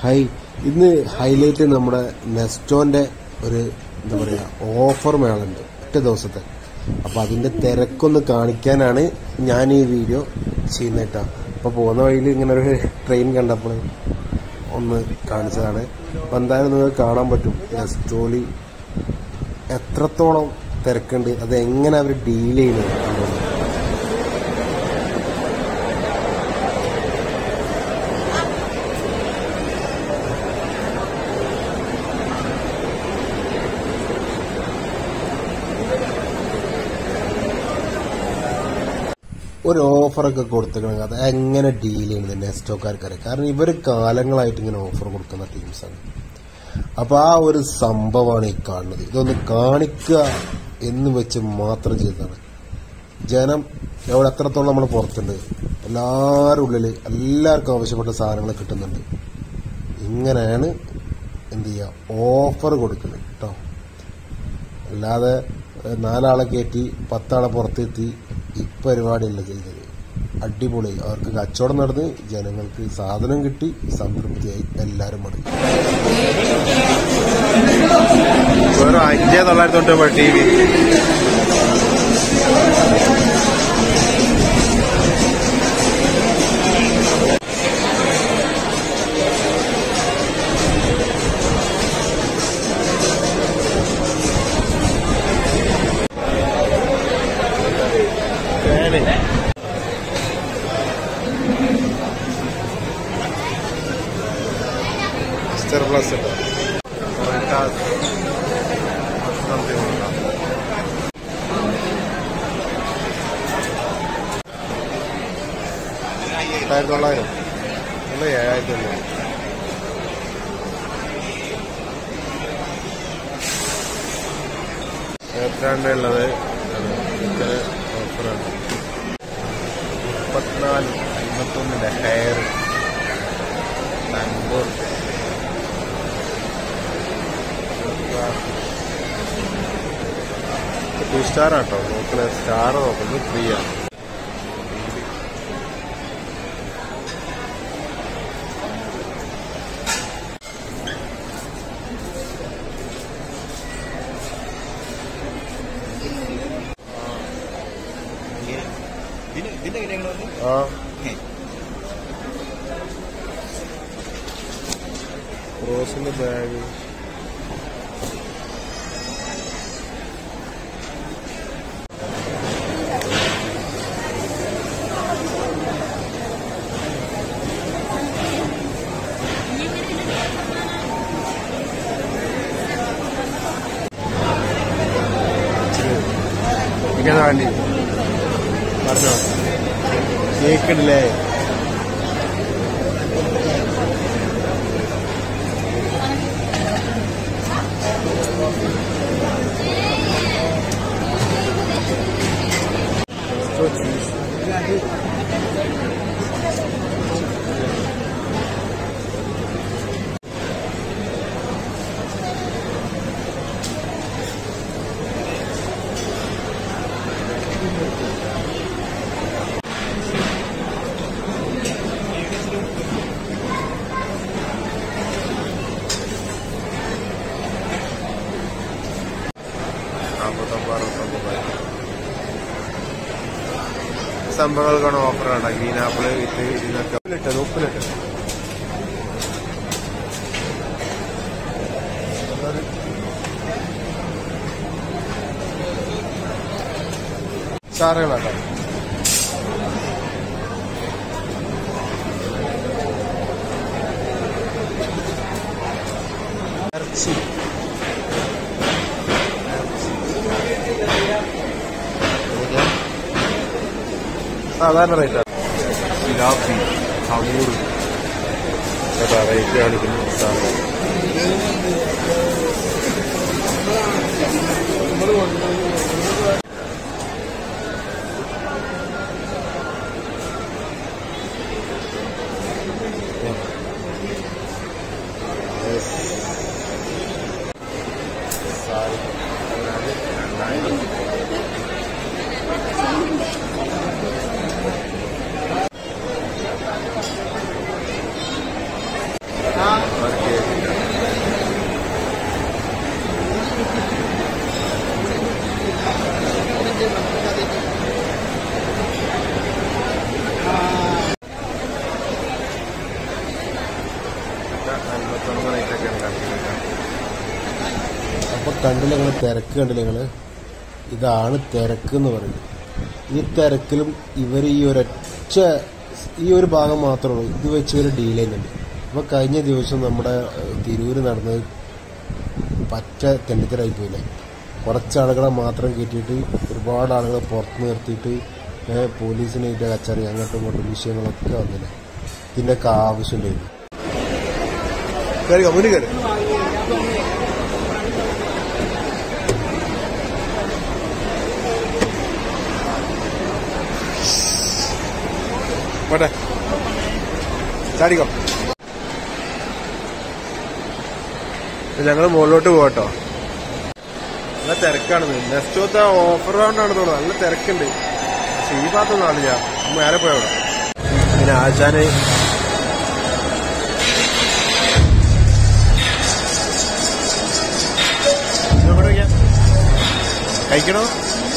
High ഇന്ന് highlight നമ്മുടെ നെസ്റ്റോന്റെ ഒരു എന്താ പറയാ ഓഫർ മേളുണ്ട് ഒറ്റ ദിവസത്തെ അപ്പൊ അതിന്റെ തിരക്കൊന്ന് കാണിക്കാനാണ് ഞാൻ ഈ വീഡിയോ ചെയ്യുന്നേട്ടാ അപ്പൊ പോകുന്ന വഴിയിൽ ഇങ്ങനെ ഒരു ട്രെയിൻ കണ്ടപ്പോൾ ഒന്ന് കാണിച്ചതാണ് അപ്പൊ എന്തായാലും നിങ്ങൾക്ക് കാണാൻ പറ്റും നെസ്റ്റോലി എത്രത്തോളം തിരക്കുണ്ട് അത് എങ്ങനെ അവർ ഡീൽ ചെയ്യുന്നത് കണ്ടോളൂ. ഒരു ഓഫറൊക്കെ കൊടുത്തിട്ടുണ്ടെങ്കിൽ അത് എങ്ങനെ ഡീൽ ചെയ്യുന്നത് നെസ്റ്റോക്കാർക്കറിയാം കാരണം ഇവർ കാലങ്ങളായിട്ട് ഇങ്ങനെ ഓഫർ കൊടുക്കുന്ന ടീംസാണ് അപ്പൊ ആ ഒരു സംഭവമാണ് ഈ കാണുന്നത് ഇതൊന്ന് കാണിക്കുക എന്ന് വെച്ച് മാത്രം ചെയ്തതാണ് ജനം എവിടെ എത്രത്തോളം നമ്മൾ പുറത്തുണ്ട് എല്ലാവരുടെ ഉള്ളിൽ എല്ലാവർക്കും ആവശ്യപ്പെട്ട സാധനങ്ങൾ കിട്ടുന്നുണ്ട് ഇങ്ങനെയാണ് എന്ത് ചെയ്യുക ഓഫർ കൊടുക്കുന്നത് കേട്ടോ അല്ലാതെ ഏഹ്, നാലാളെ കയറ്റി പത്താളെ പുറത്തെത്തി ഈ പരിപാടിയല്ല ചെയ്തത് അടിപൊളി അവർക്ക് കച്ചവടം നടന്ന് ജനങ്ങൾക്ക് സാധനം കിട്ടി സംതൃപ്തിയായി എല്ലാവരും മടങ്ങി വെറും അഞ്ചേ തൊള്ളായിരത്തി തൊട്ട് ടി വി സ്റ്റർ പ്ലസ് എട്ടായിരത്തി തൊള്ളായിരം അല്ല ഏഴായിരത്തി തൊള്ളായിരം എത്രയാണ് ഉള്ളത് ഇത്ര ഓഫറാണ് മുപ്പത്തിനാല് അമ്പത്തൊന്നിന്റെ ഹെയർ അൻപത് ടു സ്റ്റാർ ആട്ടോ നോക്കുന്നത് സ്റ്റാർ നോക്കുന്നത് ഫ്രീ ആണ് ആ റോസിന്റെ ബാഗ് ഇങ്ങനെ വേണ്ടി പറഞ്ഞോ കേക്കിടില്ലേ നാൽപ്പത്തൊമ്പത് അറുപത്തൊമ്പത് സംഭവങ്ങൾക്കാണ് ഓഫർ ആണ് ഗ്രീൻ ആപ്പിൾ വിത്ത് ഇതിനൊക്കെ ഉപ്പിലിട്ടത് ഉപ്പിലിട്ടത് ചാറുകളാട്ടോ ഇറച്ചി സാധാരണ റേറ്റാണ് സിലാപ്പി ഹമൂർ കേട്ടോ റേറ്റ് കാണിക്കുന്നു സാധനം ആ പത്തൊമ്പതായിട്ടൊക്കെയാണ് കാണിക്കുന്നത് അപ്പൊ കണ്ടില്ല നിങ്ങൾ തിരക്ക് കണ്ടില്ല നിങ്ങള് ഇതാണ് തിരക്ക് എന്ന് പറയുന്നത് ഈ തിരക്കിലും ഇവർ ഈ ഒരൊറ്റ ഈ ഒരു ഭാഗം മാത്രമേ ഉള്ളൂ ഇത് വെച്ച് ഇവർ ഡീൽ ചെയ്യുന്നുണ്ട് അപ്പൊ കഴിഞ്ഞ ദിവസം നമ്മുടെ ഏഹ്, തിരൂര് നടന്നത് പറ്റ തെണ്ടിത്തരായി പോയില്ലേ കുറച്ച് ആളുകളെ മാത്രം കയറ്റിയിട്ട് ഒരുപാട് ആളുകളെ പുറത്ത് നിർത്തിയിട്ട് ഏഹ്, പോലീസിനായിട്ട് കച്ചറി അങ്ങോട്ടും ഇങ്ങോട്ടും വിഷയങ്ങളൊക്കെ വന്നില്ലേ ഇതിൻ്റെയൊക്കെ ആവശ്യമുണ്ടായിരുന്നു കയറി മുന്നിൽ കയറി പോട്ടെ ചാടിക്കോ ഞങ്ങൾ മുകളിലോട്ട് പോകട്ടോ നല്ല തിരക്കാണ് നെക്സ്റ്റ് ഓഫർ റൗണ്ടാണ് തോന്നുന്നു നല്ല തിരക്കുണ്ട് പക്ഷെ ഈ ഭാഗത്തൊന്നും ആളില്ല നേരെ പോയവിടെ പിന്നെ ആശാന് ഇതെവിടെ വയ്ക്കാം? കഴിക്കണോ